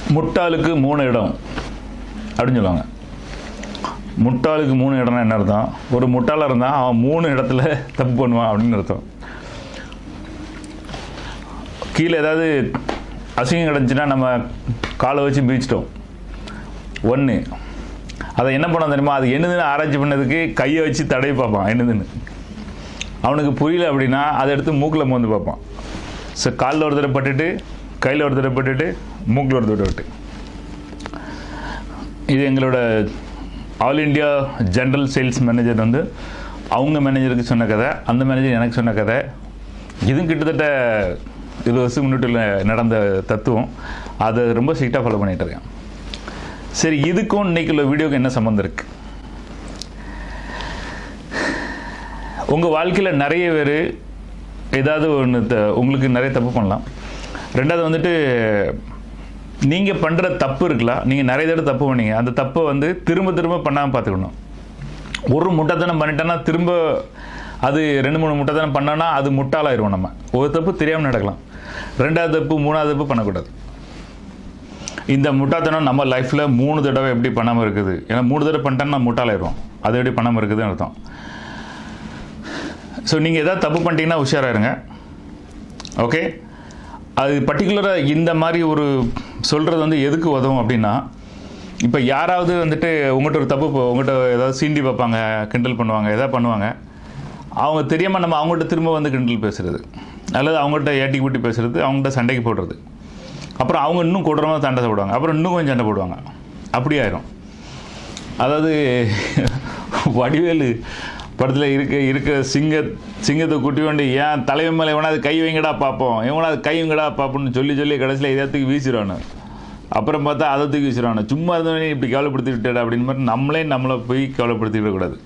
முட்டாளுக்கு மூணு இடம் அப்படின்னு சொல்லுவாங்க முட்டாளுக்கு மூணு இடம்னா என்ன அர்த்தம் ஒரு முட்டாளாக இருந்தால் அவன் மூணு இடத்துல தப்பு பண்ணுவான் அப்படின்னு அர்த்தம் கீழே ஏதாவது அசிங்கம் கிடந்துச்சுன்னா நம்ம காலை வச்சு பீச்சிட்டோம் ஒன்று அதை என்ன பண்ண தெரியுமா அது என்னதுன்னு ஆராய்ச்சி பண்ணதுக்கு கையை வச்சு தடவி பார்ப்பான் என்னதுன்னு அவனுக்கு புரியல அப்படின்னா அதை எடுத்து மூக்கில் மோந்து பார்ப்பான் ஸோ காலில் ஒரு தடவை பட்டுட்டு கையில் ஒரு தடவை பட்டுட்டு மூக்கில் ஒரு தடவை விட்டு இது எங்களோட all India general sales manager வந்து அவங்க மேனேஜருக்கு சொன்ன கதை அந்த மேனேஜர் எனக்கு சொன்ன கதை இதுவும் கிட்டத்தட்ட இருபது வருஷத்துக்கு முன்னிட்டு நடந்த தத்துவம் அதை ரொம்ப ஸ்ட்ரிக்டாக ஃபாலோ பண்ணிகிட்டு இருக்கேன் சரி இதுக்கும் இன்னைக்கு உள்ள வீடியோக்கு என்ன சம்மந்தம் இருக்குது உங்கள் வாழ்க்கையில் நிறைய பேர் ஏதாவது ஒன்று உங்களுக்கு நிறைய தப்பு பண்ணலாம் ரெண்டாவது வந்துட்டு நீங்கள் பண்ணுற தப்பு இருக்கலாம் நீங்கள் நிறைய தடவை தப்பு பண்ணீங்க அந்த தப்பை வந்து திரும்ப திரும்ப பண்ணாமல் பார்த்துக்கணும் ஒரு முட்டாத்தனம் பண்ணிட்டோன்னா திரும்ப அது ரெண்டு மூணு முட்டாத்தனம் பண்ணோன்னா அது முட்டாளாயிருவோம் நம்ம ஒரு தப்பு தெரியாமல் நடக்கலாம் ரெண்டாவது தப்பு மூணாவது தப்பு பண்ணக்கூடாது இந்த முட்டாத்தனம் நம்ம லைஃப்பில் மூணு தடவை எப்படி பண்ணாமல் இருக்குது ஏன்னா மூணு தடவை பண்ணிட்டோன்னா முட்டாளாயிருவோம் அது எப்படி பண்ணாமல் இருக்குதுன்னு அர்த்தம் ஸோ நீங்கள் எதாவது தப்பு பண்ணிட்டீங்கன்னா உஷாராக இருங்க ஓகே அது பர்டிகுலராக இந்த மாதிரி ஒரு சொல்கிறது வந்து எதுக்கு உதவும் அப்படின்னா இப்போ யாராவது வந்துட்டு உங்கள்கிட்ட ஒரு தப்பு இப்போ உங்கள்கிட்ட ஏதாவது சீண்டி பார்ப்பாங்க கிண்டல் பண்ணுவாங்க எதாவது பண்ணுவாங்க அவங்க தெரியாமல் நம்ம அவங்கள்ட்ட திரும்ப வந்து கிண்டல் பேசுகிறது அல்லது அவங்கள்ட்ட ஏட்டி கூட்டி பேசுகிறது அவங்கள்ட்ட சண்டைக்கு போடுறது அப்புறம் அவங்க இன்னும் கொடூரமாக சண்டை போடுவாங்க அப்புறம் இன்னும் கொஞ்சம் சண்டை போடுவாங்க அப்படி ஆயிரும் அதாவது வடிவேலு படத்தில் இருக்க இருக்க சிங்க சிங்கத்தை குட்டி கொண்டு ஏன் தலைவன் மேலே எவனாவது கை வைங்கடா பார்ப்போம் எவனாவது கை வைங்கடா பார்ப்போம்னு சொல்லி சொல்லி கடைசியில் இதை தூக்கி வீசிடுவானு அப்புறம் பார்த்தா அதை தூக்கி வீசிடுவானு சும்மா இருந்தவனே இப்படி கவலைப்படுத்தி விட்டுடா அப்படின்னு மாதிரி நம்மளே நம்மளை போய் கவலைப்படுத்திவிடக்கூடாது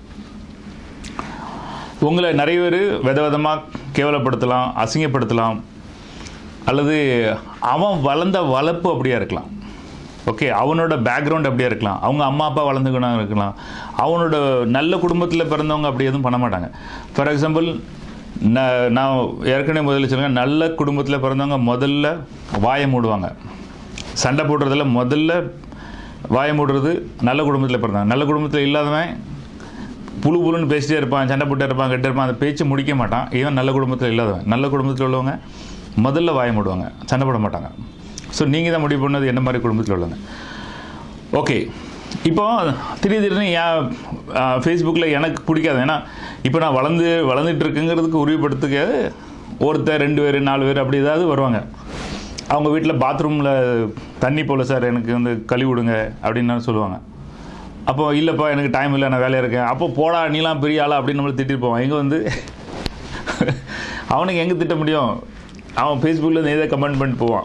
உங்களை நிறைய பேர் வித விதமாக கேவலப்படுத்தலாம் அசிங்கப்படுத்தலாம் அல்லது அவன் வளர்ந்த வளர்ப்பு அப்படியா இருக்கலாம் ஓகே அவனோட பேக்ரவுண்ட் அப்படியே இருக்கலாம் அவங்க அம்மா அப்பா வளர்ந்துக்கணும் இருக்கலாம் அவனோட நல்ல குடும்பத்தில் பிறந்தவங்க அப்படி எதுவும் பண்ண மாட்டாங்க ஃபார் எக்ஸாம்பிள் நான் நான் ஏற்கனவே முதல்ல சொல்லுங்க நல்ல குடும்பத்தில் பிறந்தவங்க முதல்ல வாயை மூடுவாங்க சண்டை போடுறதுல முதல்ல வாயை மூடுறது நல்ல குடும்பத்தில் பிறந்தாங்க நல்ல குடும்பத்தில் இல்லாதவன் புழு புழுன்னு பேசிட்டே இருப்பான் சண்டை போட்டே இருப்பான் கெட்டே இருப்பான் அந்த பேச்சை முடிக்க மாட்டான் இவன் நல்ல குடும்பத்தில் இல்லாதவன் நல்ல குடும்பத்தில் உள்ளவங்க முதல்ல வாயை மூடுவாங்க சண்டை போட மாட்டாங்க ஸோ நீங்கள் தான் முடிவு பண்ணது என்ன மாதிரி குடும்பத்தில் உள்ளவங்க ஓகே இப்போ திடீர் திடீர்னு ஏன் ஃபேஸ்புக்கில் எனக்கு பிடிக்காது ஏன்னா இப்போ நான் வளர்ந்து வளர்ந்துட்டு இருக்குங்கிறதுக்கு உறுதிப்படுத்துக்க ஒருத்தர் ரெண்டு பேர் நாலு பேர் அப்படி ஏதாவது வருவாங்க அவங்க வீட்டில் பாத்ரூமில் தண்ணி போல சார் எனக்கு வந்து கழுவி விடுங்க அப்படின்னு சொல்லுவாங்க அப்போ இல்லைப்பா எனக்கு டைம் இல்லை நான் வேலையாக இருக்கேன் அப்போ போடா நீலாம் பெரிய ஆளா அப்படின்னு நம்மளை திட்டிட்டு போவான் எங்கே வந்து அவனுக்கு எங்கே திட்ட முடியும் அவன் ஃபேஸ்புக்கில் நேரே கமெண்ட் பண்ணிட்டு போவான்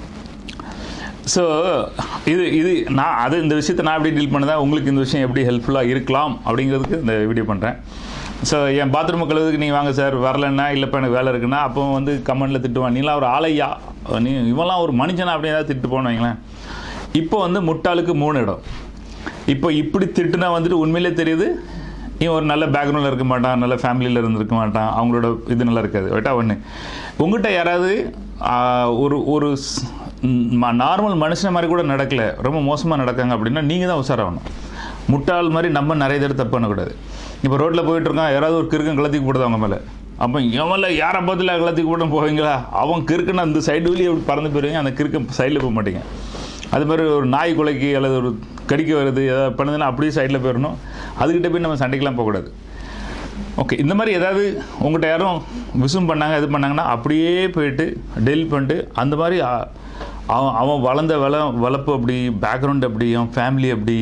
ஸோ இது இது நான் அது இந்த விஷயத்தை நான் எப்படி டீல் பண்ணதா உங்களுக்கு இந்த விஷயம் எப்படி ஹெல்ப்ஃபுல்லாக இருக்கலாம் அப்படிங்கிறதுக்கு இந்த வீடியோ பண்ணுறேன் ஸோ என் பாத்ரூம் கழுவுறதுக்கு நீங்கள் வாங்க சார் வரலன்னா இல்லைப்பா எனக்கு வேலை இருக்குன்னா அப்போ வந்து கமெண்டில் திட்டுவான் நீலாம் ஒரு ஆளையா நீ இவன்லாம் ஒரு மனுஷனா அப்படி ஏதாவது திட்டு போன வைங்களேன் இப்போ வந்து முட்டாளுக்கு மூணு இடம் இப்போ இப்படி திட்டுனா வந்துட்டு உண்மையிலே தெரியுது இவன் ஒரு நல்ல பேக்ரவுண்டில் இருக்க மாட்டான் நல்ல ஃபேமிலியில் இருந்திருக்க மாட்டான் அவங்களோட இது நல்லா இருக்காது ரைட்டா ஒன்று உங்கள்கிட்ட யாராவது ஒரு ஒரு நார்மல் மனுஷன் மாதிரி கூட நடக்கல ரொம்ப மோசமாக நடக்காங்க அப்படின்னா நீங்கள் தான் உஷாராகணும் முட்டாள் மாதிரி நம்ம நிறைய தடவை தப்பு பண்ணக்கூடாது இப்போ ரோட்டில் போயிட்டுருக்கான் யாராவது ஒரு கிறுக்கன் கலத்திக்கு போடுது அவங்க மேலே அப்போ எவன்ல யாரை பார்த்துல கலத்திக்கு போட்டு போவீங்களா அவன் கிறுக்குன்னு அந்த சைடு வழியே அப்படி பறந்து போயிருவீங்க அந்த கிறுக்கன் சைடில் போக மாட்டீங்க அது மாதிரி ஒரு நாய் குலைக்கு அல்லது ஒரு கடிக்க வருது எதாவது பண்ணுதுன்னா அப்படியே சைடில் போயிடணும் அதுக்கிட்ட போய் நம்ம சண்டைக்கெலாம் போகக்கூடாது ஓகே இந்த மாதிரி ஏதாவது உங்கள்கிட்ட யாரும் விசும் பண்ணாங்க இது பண்ணாங்கன்னா அப்படியே போயிட்டு டெல் பண்ணிட்டு அந்த மாதிரி அவன் அவன் வளர்ந்த வள வளர்ப்பு அப்படி பேக்ரவுண்ட் அப்படி அவன் ஃபேமிலி அப்படி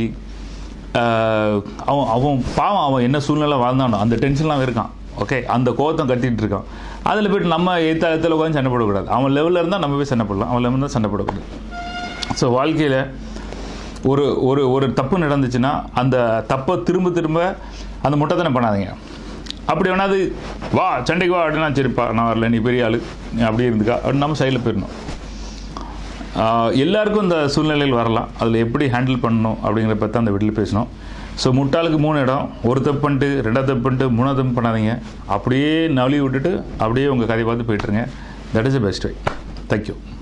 அவன் அவன் பாவம் அவன் என்ன சூழ்நிலை வாழ்ந்தானோ அந்த டென்ஷன்லாம் இருக்கான் ஓகே அந்த கோவத்தம் கட்டிகிட்டு இருக்கான் அதில் போய்ட்டு நம்ம எத்த இடத்துல உட்காந்து சண்டை போடக்கூடாது அவன் லெவலில் இருந்தால் நம்ம போய் சண்டை போடலாம் அவன் லெவலில் தான் சண்டை போடக்கூடாது ஸோ வாழ்க்கையில் ஒரு ஒரு ஒரு தப்பு நடந்துச்சுன்னா அந்த தப்பை திரும்ப திரும்ப அந்த முட்டைத்தனை பண்ணாதீங்க அப்படி வேணாது வா சண்டைக்கு வா அப்படின்னா சரிப்பா நான் வரல நீ பெரிய ஆள் நீ அப்படியே இருந்துக்கா அப்படின்னு நம்ம சைடில் போயிடணும் எல்லாருக்கும் இந்த சூழ்நிலையில் வரலாம் அதில் எப்படி ஹேண்டில் பண்ணணும் அப்படிங்கிற பற்றி அந்த வீட்டில் பேசணும் ஸோ முட்டாளுக்கு மூணு இடம் ஒரு தப்பு பண்ணிட்டு ரெண்டாவது தப்பு பண்ணிட்டு மூணாவது தப்பு பண்ணாதீங்க அப்படியே நழுவி விட்டுட்டு அப்படியே உங்கள் கதையை பார்த்து போயிட்டுருங்க that is the best way thank you